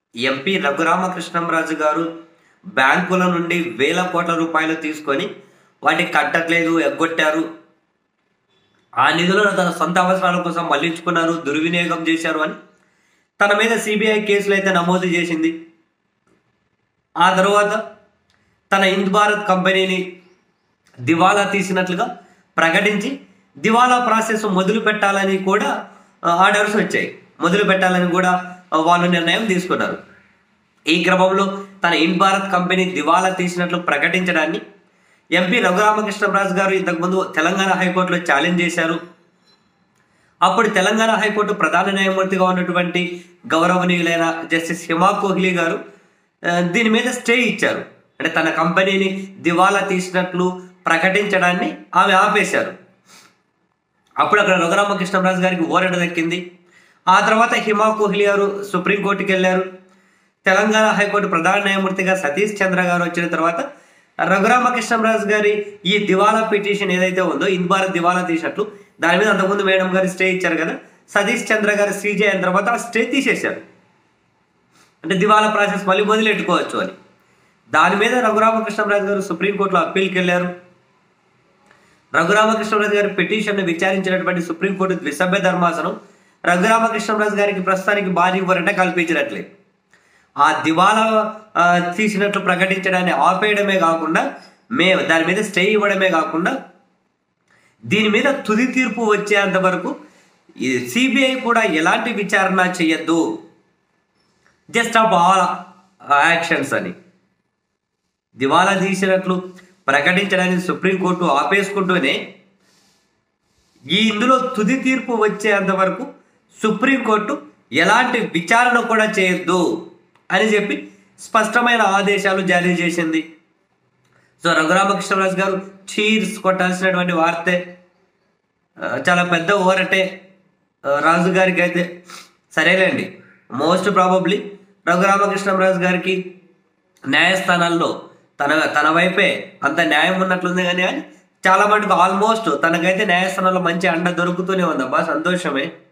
MP Raghurama Krishnam Raju గారు బ్యాంకుల నుండి వేల కోట్ల రూపాయలు తీసుకొని వాటికి కట్టట్లేదు ఎగ్గొట్టారు ఆ నిధులను తన సొంత అవసరాల కోసం మళ్లించుకున్నారు దుర్వినియోగం చేశారు అని తన మీద సిబిఐ కేసులు అయితే నమోదు చేసింది ఆ తర్వాత తన హింద్ భారత్ కంపెనీని దివాలా తీసినట్లుగా ప్రకటించి దివాలా ప్రాసెస్ మొదలు పెట్టాలని కూడా ఆ, ఆర్డర్స్ వచ్చాయి మొదలు పెట్టాలని కూడా ఆ, వాళ్ళు నిర్ణయం తీసుకున్నారు ఈ క్రమంలో తన హింద్ భారత్ కంపెనీ దివాలా తీసినట్లు ప్రకటించడాన్ని ఎంపీ రఘురామకృష్ణరాజు గారు ఇంతకుముందు తెలంగాణ హైకోర్టులో ఛాలెంజ్ చేశారు అప్పుడు తెలంగాణ హైకోర్టు ప్రధాన న్యాయమూర్తిగా ఉన్నటువంటి గౌరవనీయులైన జస్టిస్ హిమా కోహ్లీ గారు ఆ, దీని మీద స్టే ఇచ్చారు అంటే తన కంపెనీని దివాలా తీసినట్లు ప్రకటించడాన్ని ఆమె ఆపేశారు అప్పుడు అక్కడ రఘురామకృష్ణరాజు గారికి ఓరట దక్కింది ఆ తర్వాత హిమా కోహ్లీ గారు సుప్రీంకోర్టుకి వెళ్ళారు తెలంగాణ హైకోర్టు ప్రధాన న్యాయమూర్తిగా సతీష్ చంద్ర గారు వచ్చిన తర్వాత రఘురామకృష్ణరాజు గారి ఈ దివాలా పిటిషన్ ఏదైతే ఉందో హింద్ భారత్ దివాలా తీసినట్లు దాని మీద అంతకుముందు మేడం గారు స్టే ఇచ్చారు కదా సతీష్ చంద్ర గారు సీజే అయిన తర్వాత ఆ స్టే తీసేశారు అంటే దివాలా ప్రాసెస్ మళ్ళీ మొదలెట్టుకోవచ్చు అని దాని మీద రఘురామకృష్ణరాజు గారు సుప్రీంకోర్టులో అప్పీల్కి వెళ్ళారు రఘురామకృష్ణరాజు గారి పిటిషన్ను విచారించినటువంటి సుప్రీంకోర్టు ద్విసభ్య ధర్మాసనం రఘురామకృష్ణరాజు గారికి ప్రస్తుతానికి భారీ ఊరట కల్పించినట్లే ఆ దివాలా ఆ, తీసినట్లు ప్రకటించడాన్ని ఆపేయడమే కాకుండా మే దాని మీద స్టే ఇవ్వడమే కాకుండా దీని మీద తుది తీర్పు వచ్చేంత వరకు ఈ సిబిఐ కూడా ఎలాంటి విచారణ చేయొద్దు జస్ట్ ఆఫ్ ఆల్ యాక్షన్స్ అని దివాలా తీసినట్లు ప్రకటించడానికి సుప్రీంకోర్టు ఆపేసుకుంటూనే ఈ ఇందులో తుది తీర్పు వచ్చేంత వరకు సుప్రీంకోర్టు ఎలాంటి విచారణ కూడా చేయొద్దు అని చెప్పి స్పష్టమైన ఆదేశాలు జారీ చేసింది సో రఘురామకృష్ణరాజు గారు చీర్స్ కొట్టాల్సినటువంటి వార్తే ఆ, చాలా పెద్ద ఓరటే ఆ, రాజు గారికి అయితే సరేలేండి మోస్ట్ ప్రాబబ్లీ రఘురామకృష్ణరాజు గారికి న్యాయస్థానాల్లో తన తన వైపే అంత న్యాయం ఉన్నట్లుంది కానీ కానీ చాలా మటుకు ఆల్మోస్ట్ తనకైతే న్యాయస్థానంలో మంచి అండ దొరుకుతూనే ఉందబ్బా సంతోషమే